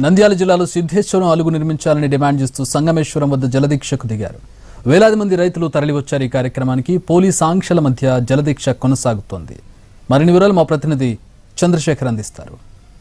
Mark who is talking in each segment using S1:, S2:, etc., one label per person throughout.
S1: నంద్యాల జిల్లాలో సిద్ధేశ్వరం అలుగు నిర్మించాలని డిమాండ్ చేస్తూ సంగమేశ్వరం వద్ద జలదీక్షకు దిగారు వేలాది మంది రైతులు తరలివచ్చారు ఈ కార్యక్రమానికి పోలీస్ ఆంక్షల మధ్య జలదీక్ష కొనసాగుతోంది మరిన్ని వివరాలు మా ప్రతినిధి చంద్రశేఖర్ అందిస్తారు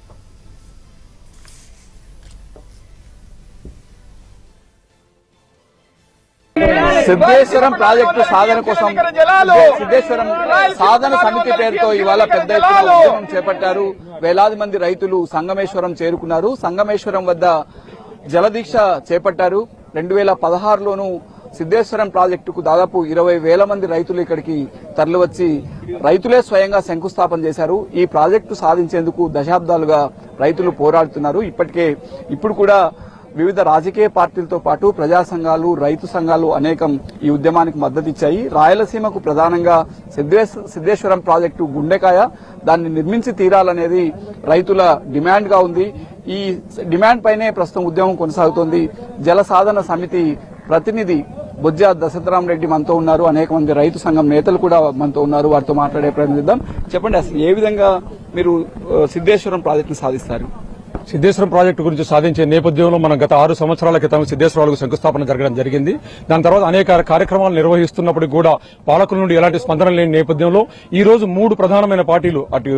S2: సిద్ధేశ్వరం ప్రాజెక్టు సాధన కోసం సిద్ధేశ్వరం సాధన సమితి పేరుతో ఇవాళ పెద్ద ఎత్తున ఉద్యమం చేపట్టారు వేలాది మంది రైతులు సంగమేశ్వరం చేరుకున్నారు సంగమేశ్వరం వద్ద జలదీక్ష చేపట్టారు రెండు వేల పదహారులోనూ సిద్ధేశ్వరం ప్రాజెక్టుకు దాదాపు ఇరవై వేల మంది రైతులు ఇక్కడికి తరలివచ్చి రైతులే స్వయంగా శంకుస్థాపన చేశారు ఈ ప్రాజెక్టు సాధించేందుకు దశాబ్దాలుగా రైతులు పోరాడుతున్నారు ఇప్పటికే ఇప్పుడు కూడా వివిధ రాజకీయ పార్టీలతో పాటు ప్రజా సంఘాలు రైతు సంఘాలు అనేకం ఈ ఉద్యమానికి మద్దతు ఇచ్చాయి రాయలసీమకు ప్రధానంగా సిద్ధేశ్- సిద్ధేశ్వరం ప్రాజెక్టు గుండెకాయ దాన్ని నిర్మించి తీరాలనేది రైతుల డిమాండ్ గా ఉంది ఈ డిమాండ్ పైనే ప్రస్తుతం ఉద్యమం కొనసాగుతోంది జల సాధన సమితి ప్రతినిధి బొజ్జ దశరథరామ్ రెడ్డి మనతో ఉన్నారు అనేక మంది రైతు సంఘం నేతలు కూడా మనతో ఉన్నారు వారితో మాట్లాడే ప్రయత్నిద్దాం చెప్పండి అసలు ఏ విధంగా మీరు ఆ, సిద్ధేశ్వరం ప్రాజెక్టును సాధిస్తారు
S3: సిద్ధేశ్వరం ప్రాజెక్టు గురించి సాధించే నేపథ్యంలో మనం గత ఆరు సంవత్సరాల క్రితం సిద్ధేశ్వరాలకు శంకుస్థాపన జరగడం జరిగింది దాని తర్వాత అనేక కార్యక్రమాలు నిర్వహిస్తున్నప్పటికీ కూడా పాలకుల నుండి ఎలాంటి స్పందన లేని నేపథ్యంలో ఈ రోజు మూడు ప్రధానమైన పార్టీలు అటు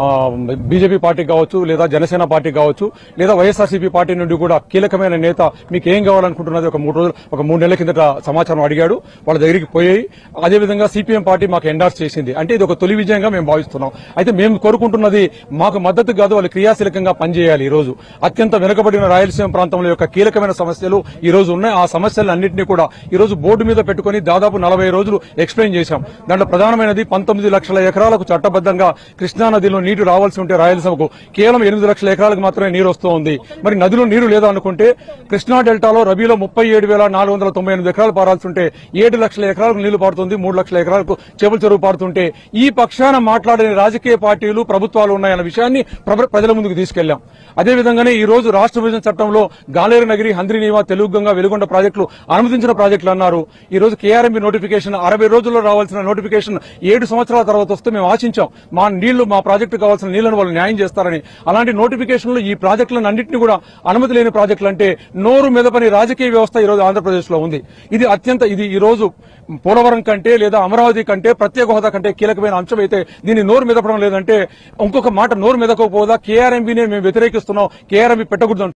S3: బీజేపీ పార్టీ కావచ్చు లేదా జనసేన పార్టీ కావచ్చు లేదా వైఎస్ఆర్సీపీ పార్టీ నుండి కూడా కీలకమైన నేత మీకు ఏం కావాలనుకుంటున్నది ఒక మూడు రోజులు ఒక మూడు నెలల కిందట సమాచారం అడిగాడు వాళ్ళ దగ్గరికి పోయాయి అదేవిధంగా సిపిఎం పార్టీ మాకు ఎండార్స్ చేసింది అంటే ఇది ఒక తొలి విజయంగా మేము భావిస్తున్నాం అయితే మేము కోరుకుంటున్నది మాకు మద్దతు కాదు వాళ్ళు క్రియాశీలకంగా పనిచేయాలి ఈ రోజు అత్యంత వెనుకబడిన రాయలసీమ ప్రాంతంలో యొక్క కీలకమైన సమస్యలు ఈ రోజు ఉన్నాయి ఆ సమస్యలన్నింటినీ కూడా ఈ రోజు బోర్డు మీద పెట్టుకుని దాదాపు నలభై రోజులు ఎక్స్ప్లెయిన్ చేశాం దాంట్లో ప్రధానమైనది పంతొమ్మిది లక్షల ఎకరాలకు చట్టబద్ధంగా కృష్ణా నదిలో నీరు రావాల్సి ఉంటే రాయలసీమకు కేవలం ఎనిమిది లక్షల ఎకరాలకు మాత్రమే నీరు వస్తూ ఉంది మరి నదిలో నీరు లేదా అనుకుంటే కృష్ణా డెల్టాలో రబీలో ముప్పై ఏడు వేల నాలుగు వందల తొంభై ఎనిమిది ఎకరాలు పారాల్సి ఉంటే ఏడు లక్షల ఎకరాలకు నీళ్లు పారుతుంది మూడు లక్షల ఎకరాలకు చేపల చెరువు పారుతుంటే ఈ పక్షాన మాట్లాడని రాజకీయ పార్టీలు ప్రభుత్వాలు ఉన్నాయన్న విషయాన్ని ప్ర- ప్రజల ముందుకు తీసుకెళ్లాం అదేవిధంగానే ఈ రోజు రాష్ట్ర విభజన చట్టంలో గాలేరు నగిరి హంద్రినీవా తెలుగు గంగా వెలుగొండ ప్రాజెక్టులు అనుమతించిన ప్రాజెక్టులు అన్నారు ఈ రోజు కేఆర్ఎంబీ నోటిఫికేషన్ అరవై రోజుల్లో రావాల్సిన నోటిఫికేషన్ ఏడు సంవత్సరాల తర్వాత వస్తే మేము ఆశించాం మా నీళ్లు మా ప్రాజెక్టు కావాల్సిన నీళ్లను వాళ్ళు న్యాయం చేస్తారని అలాంటి నోటిఫికేషన్లు ఈ ప్రాజెక్టులను అన్నింటినీ కూడా అనుమతి లేని ప్రాజెక్టులు అంటే నోరు మెదపని రాజకీయ వ్యవస్థ ఈ రోజు ఆంధ్రప్రదేశ్ లో ఉంది ఇది అత్యంత ఇది ఈ రోజు పోలవరం కంటే లేదా అమరావతి కంటే ప్రత్యేక హోదా కంటే కీలకమైన అంశం అయితే దీన్ని నోరు మెదపడం లేదంటే ఇంకొక మాట నోరు మెదకపోదా కేఆర్ఎంబీనే మేము వ్యతిరేకిస్తున్నాం కేఆర్ఎంబీ పెట్టకూడదు